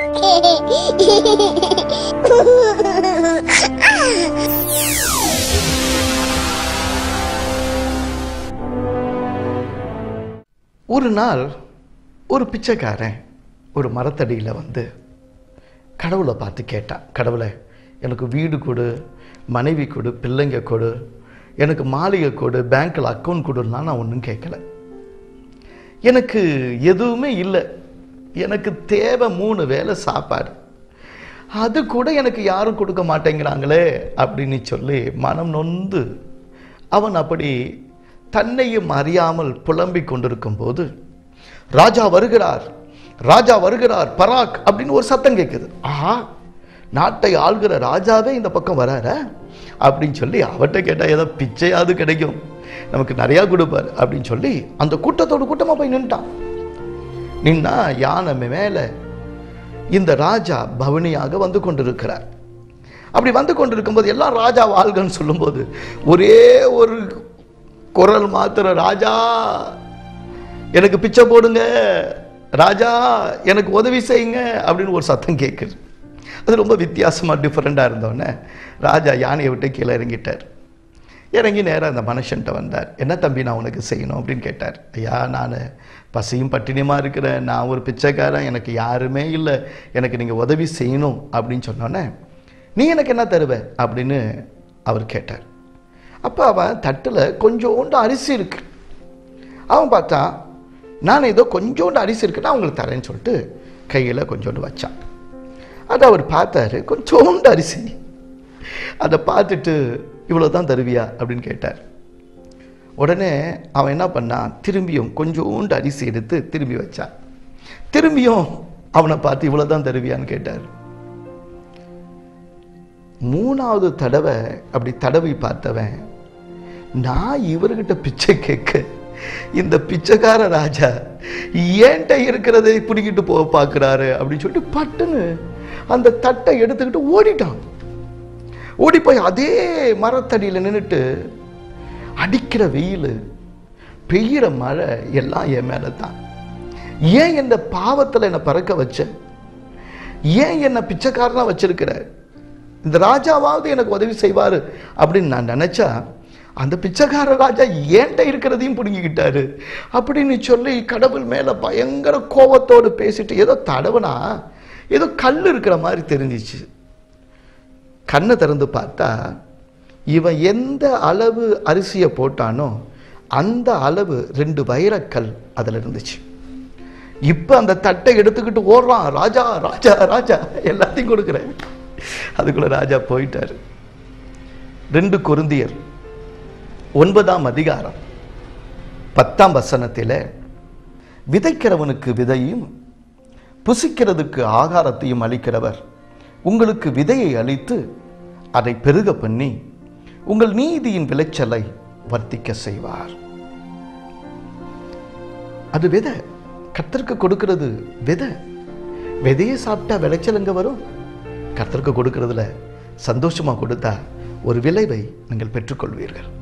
ஒரு நாள் ஒரு பிச்சைக்காரன் ஒரு மரத்தடியில் வந்து கடவுளை பார்த்து கேட்டான் கடவுளை எனக்கு வீடு கொடு மனைவி கொடு பிள்ளைங்க கொடு எனக்கு மாளிகை கொடு பேங்க்கில் அக்கௌண்ட் கொடுன்னா நான் ஒன்றும் கேட்கல எனக்கு எதுவுமே இல்லை எனக்கு தேவை மூணு வேளை சாப்பாடு அது கூட எனக்கு யாரும் கொடுக்க மாட்டேங்கிறாங்களே அப்படின்னு சொல்லி மனம் நொந்து அவன் அப்படி தன்னையும் அறியாமல் புலம்பிக் கொண்டிருக்கும் போது ராஜா வருகிறார் ராஜா வருகிறார் பராக் அப்படின்னு ஒரு சத்தம் கேட்குது ஆஹா நாட்டை ஆள்கிற ராஜாவே இந்த பக்கம் வராரா அப்படின்னு சொல்லி அவர்கிட்ட கேட்டால் ஏதோ பிச்சையாவது கிடைக்கும் நமக்கு நிறையா கொடுப்பார் அப்படின்னு சொல்லி அந்த கூட்டத்தோடு கூட்டமாக போய் நின்ட்டான் நின்னா யானை மேலே இந்த ராஜா பவனியாக வந்து கொண்டிருக்கிறார் அப்படி வந்து கொண்டிருக்கும்போது எல்லாம் ராஜா வாழ்கன்னு சொல்லும்போது ஒரே ஒரு குரல் மாத்திர ராஜா எனக்கு பிச்சை போடுங்க ராஜா எனக்கு உதவி செய்யுங்க அப்படின்னு ஒரு சத்தம் கேட்குது அது ரொம்ப வித்தியாசமாக டிஃப்ரெண்ட்டாக இருந்தோடனே ராஜா யானையை விட்டு கீழே இறங்கிட்டார் இறங்கி நேராக அந்த மனுஷன்ட்ட வந்தார் என்ன தம்பி நான் உனக்கு செய்யணும் அப்படின்னு கேட்டார் ஐயா நான் பசியும் பட்டினியுமா இருக்கிறேன் நான் ஒரு பிச்சைக்காரன் எனக்கு யாருமே இல்லை எனக்கு நீங்கள் உதவி செய்யணும் அப்படின்னு சொன்னோன்னே நீ எனக்கு என்ன தருவ அப்படின்னு அவர் கேட்டார் அப்போ அவன் தட்டில் கொஞ்சோண்டு அரிசி இருக்கு அவன் பார்த்தான் நான் ஏதோ கொஞ்சோண்டு அரிசி இருக்குன்னா அவங்களுக்கு தரேன்னு சொல்லிட்டு கையில் கொஞ்சோண்டு வச்சான் அதை அவர் பார்த்தாரு கொஞ்சோண்டு அரிசி அதை பார்த்துட்டு இவ்வளோ தான் தருவியா அப்படின்னு கேட்டார் உடனே அவன் என்ன பண்ணான் திரும்பியும் கொஞ்சோண்டு அரிசி எடுத்து திரும்பி வச்சான் திரும்பியும் அவனை பார்த்து இவ்வளோ தான் தருவியான்னு கேட்டார் மூணாவது தடவை அப்படி தடவி பார்த்தவன் நான் இவர்கிட்ட பிச்சை கேட்க இந்த பிச்சைக்கார ராஜா ஏன்ட்ட இருக்கிறதை பிடிக்கிட்டு போக பார்க்குறாரு அப்படின்னு சொல்லிட்டு பட்டுன்னு அந்த தட்டை எடுத்துக்கிட்டு ஓடிட்டான் ஓடி போய் அதே மரத்தடியில் நின்றுட்டு அடிக்கிற வெயில் பெய்கிற மழை எல்லாம் என் மேலே தான் ஏன் இந்த பாவத்தில் என்னை பறக்க வச்ச ஏன் என்னை பிச்சைக்காரனா வச்சிருக்கிற இந்த ராஜாவாவது எனக்கு உதவி செய்வார் அப்படின்னு நான் நினச்சா அந்த பிச்சைக்கார ராஜா ஏன்ட்ட இருக்கிறதையும் பிடுங்கிக்கிட்டாரு அப்படின்னு சொல்லி கடவுள் மேலே பயங்கர கோபத்தோடு பேசிட்டு ஏதோ தடவுனா ஏதோ கல் இருக்கிற மாதிரி தெரிஞ்சிச்சு கண்ணை திறந்து பார்த்தா இவன் எந்த அளவு அரிசியை போட்டானோ அந்த அளவு ரெண்டு வைரக்கல் அதில் இருந்துச்சு இப்போ அந்த தட்டை எடுத்துக்கிட்டு ஓடுறான் ராஜா ராஜா ராஜா எல்லாத்தையும் கொடுக்குறேன் அதுக்குள்ள ராஜா போயிட்டாரு ரெண்டு கொருந்தியர் ஒன்பதாம் அதிகாரம் பத்தாம் வசனத்தில் விதைக்கிறவனுக்கு விதையும் புசிக்கிறதுக்கு ஆகாரத்தையும் அளிக்கிறவர் உங்களுக்கு விதையை அளித்து அதை பெருக பண்ணி உங்கள் நீதியின் விளைச்சலை வர்த்திக்க செய்வார் அது விதை கர்த்தருக்கு கொடுக்கிறது விதை விதையை சாப்பிட்டா விளைச்சல் எங்க வரும் கர்த்தருக்கு கொடுக்கறதுல சந்தோஷமா கொடுத்தா ஒரு விளைவை நீங்கள் பெற்றுக்கொள்வீர்கள்